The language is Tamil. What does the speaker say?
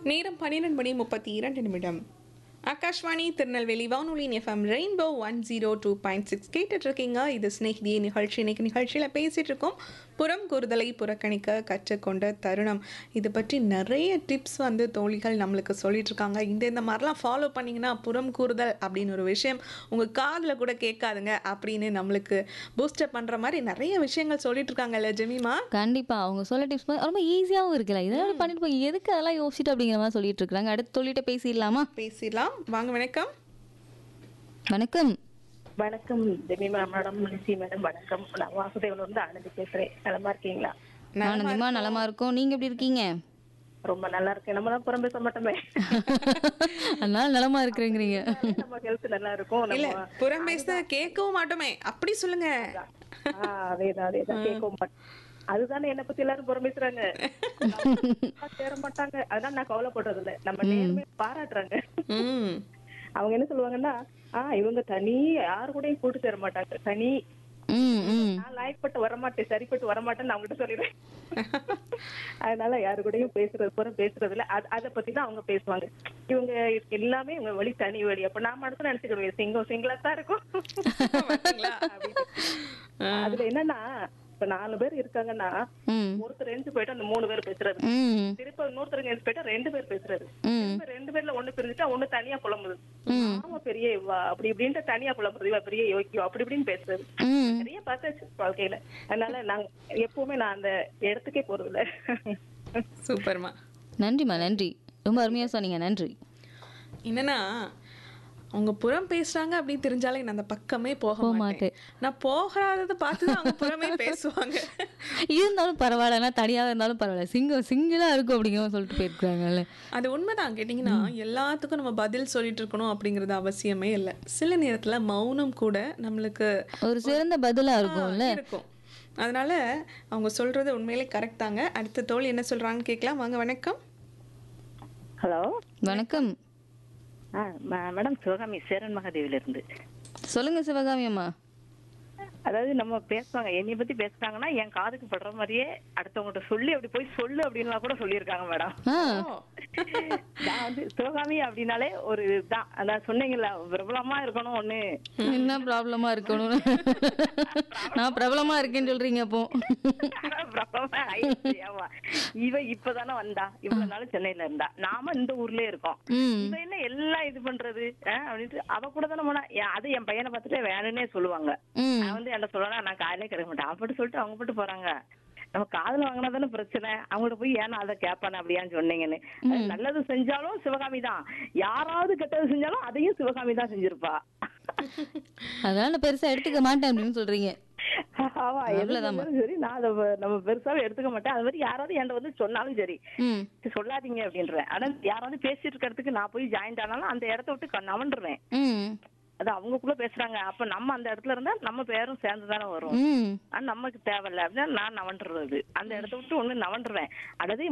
நேரம் பன்னிரெண்டு மணி முப்பத்தி இரண்டு நிமிடம் ஆகாஷ்வாணி திருநெல்வேலி வானொலியின் FM rainbow one zero two point six கேட்டுட்டு இருக்கீங்க இது ஸ்நேகிதிய நிகழ்ச்சி இன்னைக்கு நிகழ்ச்சியில் பேசிட்டு இருக்கோம் புறம் கூறுதலை புறக்கணிக்க கற்றுக்கொண்ட தருணம் இது பற்றி நிறைய டிப்ஸ் வந்து தோழிகள் நம்மளுக்கு சொல்லிட்டு இருக்காங்க இந்த இந்த மாதிரிலாம் ஃபாலோ பண்ணிங்கன்னா புறம் கூறுதல் அப்படின்னு ஒரு விஷயம் உங்கள் காதில் கூட கேட்காதுங்க அப்படின்னு நம்மளுக்கு பூஸ்டப் பண்ணுற மாதிரி நிறைய விஷயங்கள் சொல்லிட்டு இருக்காங்கல்ல ஜெமிமா கண்டிப்பா அவங்க சொல்ல டிப்ஸ் ரொம்ப ஈஸியாவும் இருக்குல்ல இதெல்லாம் பண்ணிட்டு போய் எதுக்கு அதெல்லாம் யோசிச்சுட்டு அப்படிங்கிற மாதிரி சொல்லிட்டு இருக்காங்க அடுத்து சொல்லிட்டு பேசிடலாமா பேசிடலாம் வாங்க வணக்கம் வணக்கம் வணக்கம் ஜெமிமா மேடம் லிசி மேடம் வணக்கம் நான் வாசுதேவன் வந்து ஆனந்தி பேசுறேன் நலமா இருக்கீங்களா ஆனந்தமா நலமா இருக்கோம் நீங்க எப்படி இருக்கீங்க ரொம்ப நல்லா இருக்கேன் நம்ம தான் புறம் பேச மாட்டோமே அதனால நலமா இருக்கிறீங்கிறீங்க நம்ம ஹெல்த் நல்லா இருக்கும் இல்ல நம்ம புறம் பேச கேட்கவும் மாட்டோமே அப்படி சொல்லுங்க ஆஹ் அதேதான் அதேதான் கேட்கவும் மாட்டோம் அதுதானே என்ன பத்தி எல்லாரும் புறம் பேசுறாங்க நம்ம சேர மாட்டாங்க அதான் நான் கவலைப்படுறது இல்ல நம்ம நேர்மையா பாராட்டுறாங்க ம் அவங்க என்ன சொல்லுவாங்கன்னா ஆஹ் இவங்க தனி யாரு கூடயும் கூட்டு சேர மாட்டாங்க தனி ம் ம் நான் லாய்ப்பட்டு வரமாட்டேன் சரிப்பட்டு வரமாட்டேன்னு நான் அவங்ககிட்ட சொல்லிடுவேன் அதனால யாரு கூடயும் பேசுறது பூரா பேசுறது இல்ல அது அதை பத்தி தான் அவங்க பேசுவாங்க இவங்க எல்லாமே இவங்க வழி தனி வழி அப்ப நாம அடுத்து நினைச்சுக்கிடுவேன் சிங்கம் சிங்களா தான் இருக்கும் அப்படின்னு. அதுல என்னன்னா இப்ப நாலு பேர் இருக்காங்கன்னா ம் ஒருத்தர் எழுந்து போயிட்டு அந்த மூணு பேர் பேசுறது ம் திருப்ப இன்னொருத்தர் எழுந்து போயிட்டா ரெண்டு பேர் பேசுறது ம் திருப்ப ரெண்டு பேர்ல ஒண்ணு பிரிஞ்சுட்டா ஒண்ணு தனியா புலம்புது ஆமா பெரிய இவா அப்படி இப்படின்ட்டு தனியா புலம்புறது இவ பெரிய யோக்கியம் அப்படி இப்படின்னு பேசுறது ம் நிறைய பார்த்தாச்சு வாழ்க்கையில அதனால நாங்க எப்பவுமே நான் அந்த இடத்துக்கே போறது இல்ல சூப்பர்மா நன்றிம்மா நன்றி ரொம்ப அருமையா சொன்னீங்க நன்றி என்னன்னா அவங்க புறம் பேசுறாங்க அப்படின்னு தெரிஞ்சாலே நான் அந்த பக்கமே போக போக மாட்டேன் நான் போகாததை பார்த்து தான் அவங்க புறமே பேசுவாங்க இருந்தாலும் பரவாயில்லன்னா தனியாக இருந்தாலும் பரவாயில்ல சிங்கிள் சிங்கிளா இருக்கும் அப்படிங்கிற சொல்லிட்டு போயிருக்காங்கல்ல அது உண்மைதான் கேட்டிங்கன்னா எல்லாத்துக்கும் நம்ம பதில் சொல்லிட்டு இருக்கணும் அப்படிங்கிறது அவசியமே இல்லை சில நேரத்துல மௌனம் கூட நம்மளுக்கு ஒரு சிறந்த பதிலா இருக்கும்ல இருக்கும் அதனால அவங்க சொல்றது உண்மையிலே கரெக்ட் தாங்க அடுத்த தோல் என்ன சொல்றாங்கன்னு கேட்கலாம் வாங்க வணக்கம் ஹலோ வணக்கம் மேடம் சிவகாமி சேரன் மகாதேவில இருந்து சொல்லுங்க சிவகாமி அம்மா அதாவது நம்ம பேசுவாங்க என்னைய பத்தி பேசுறாங்கன்னா என் காதுக்கு படுற மாதிரியே அடுத்தவங்ககிட்ட சொல்லி அப்படி போய் சொல்லு அப்படின்லாம் கூட சொல்லியிருக்காங்க மேடம் ஆ நான் வந்து சிவகாமி அப்படின்னாலே ஒரு இதுதான் அதான் சொன்னீங்கல்ல பிரபலமா இருக்கணும் ஒண்ணு என்ன ப்ராப்ளமா இருக்கணும் நான் பிரபலமா இருக்கேன்னு சொல்றீங்க அப்போ பிரபலமா ஆயிடுச்சு, ஆமா. இவ இப்பதானே வந்தா இவ்வளவு நாள் சென்னையில இருந்தா நாம இந்த ஊர்லயே இருக்கோம் ம் இவ என்ன எல்லாம் இது பண்றது அஹ் அப்படின்ட்டு அவ கூட தானே போனா என் அது என் பையனை பார்த்துட்டு வேணும்னே சொல்லுவாங்க ம் நான் வந்து என்ன சொல்லலாம் நான் காலையிலே கிடைக்க மாட்டேன் அப்படி சொல்லிட்டு அவங்க போட்டு போறாங்க நம்ம காதுல வாங்கினா தானே பிரச்சனை அவங்கள்ட்ட போய் ஏன்னா அதை கேட்பானே அப்படியான்னு சொன்னீங்கன்னு அது நல்லது செஞ்சாலும் சிவகாமி தான் யாராவது கெட்டது செஞ்சாலும் அதையும் சிவகாமி தான் செஞ்சிருப்பா அதனால நான் பெருசா எடுத்துக்க மாட்டேன் அப்படின்னு சொல்றீங்க ஆமா எது அவ்வளவுதாம்மா. செஞ்சாலும் சரி நான் அதை வ- நம்ம பெருசாவே எடுத்துக்க மாட்டேன் அது மாதிரி யாராவது என்கிட்ட வந்து சொன்னாலும் சரி ம் சொல்லாதீங்க அப்படின்றேன் ஆனா யாராவது பேசிட்டு இருக்கிறதுக்கு நான் போய் ஜாயின்ட் ஆனாலும் அந்த இடத்த விட்டு க- நவண்டுருவேன் ம் அது அவங்களுக்குள்ள பேசுறாங்க அப்ப நம்ம அந்த இடத்துல இருந்தா நம்ம பேரும் சேர்ந்து தானே வரும் ம் ஆனா நமக்கு தேவையில்ல அப்படின்னா நான் நவண்டுறது அந்த இடத்த விட்டு ஒண்ணு நவண்டுருவேன் அதாவது